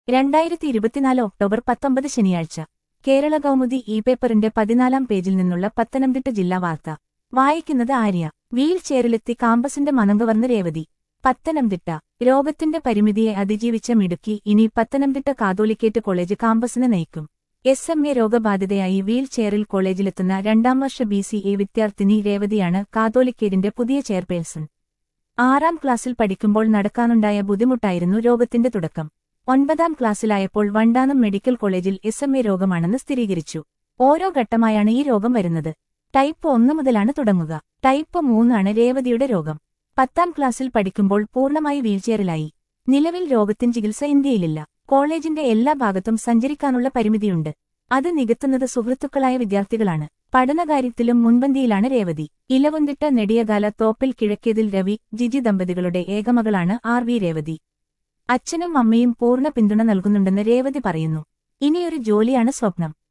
രണ്ടായിരത്തി ഇരുപത്തിനാല് ഒക്ടോബർ പത്തൊമ്പത് ശനിയാഴ്ച കേരള കൗമുദി ഇ പേപ്പറിന്റെ പതിനാലാം പേജിൽ നിന്നുള്ള പത്തനംതിട്ട ജില്ലാ വാർത്ത വായിക്കുന്നത് ആര്യ വീൽ ചെയറിലെത്തി കാമ്പസിന്റെ മനംകവർന്ന് രേവതി പത്തനംതിട്ട രോഗത്തിന്റെ പരിമിതിയെ അതിജീവിച്ച മിടുക്കി ഇനി പത്തനംതിട്ട കാതോലിക്കേറ്റ് കോളേജ് കാമ്പസിനെ നയിക്കും എസ് എം എ രോഗബാധിതയായി വീൽ ചെയറിൽ കോളേജിലെത്തുന്ന രണ്ടാം വർഷ ബി സി എ വിദ്യാർത്ഥിനി രേവതിയാണ് കാതോലിക്കേറ്റിന്റെ പുതിയ ചെയർപേഴ്സൺ ആറാം ക്ലാസ്സിൽ പഠിക്കുമ്പോൾ നടക്കാനുണ്ടായ ബുദ്ധിമുട്ടായിരുന്നു രോഗത്തിന്റെ തുടക്കം ഒൻപതാം ക്ലാസ്സിലായപ്പോൾ വണ്ടാനം മെഡിക്കൽ കോളേജിൽ എസ് എം എ രോഗമാണെന്ന് സ്ഥിരീകരിച്ചു ഓരോ ഘട്ടമായാണ് ഈ രോഗം വരുന്നത് ടൈപ്പ് ഒന്ന് മുതലാണ് തുടങ്ങുക ടൈപ്പ് മൂന്നാണ് രേവതിയുടെ രോഗം പത്താം ക്ലാസ്സിൽ പഠിക്കുമ്പോൾ പൂർണ്ണമായി വീൽചെയറിലായി നിലവിൽ രോഗത്തിന് ചികിത്സ ഇന്ത്യയിലില്ല കോളേജിന്റെ എല്ലാ ഭാഗത്തും സഞ്ചരിക്കാനുള്ള പരിമിതിയുണ്ട് അത് നികത്തുന്നത് സുഹൃത്തുക്കളായ വിദ്യാർത്ഥികളാണ് പഠനകാര്യത്തിലും മുൻപന്തിയിലാണ് രേവതി ഇലവുന്തിട്ട നെടിയകാല തോപ്പിൽ കിഴക്കേതിൽ രവി ജിജി ദമ്പതികളുടെ ഏകമകളാണ് ആർ വി രേവതി അച്ഛനും അമ്മയും പൂർണ്ണ പിന്തുണ നൽകുന്നുണ്ടെന്ന് രേവതി പറയുന്നു ഇനിയൊരു ജോലിയാണ് സ്വപ്നം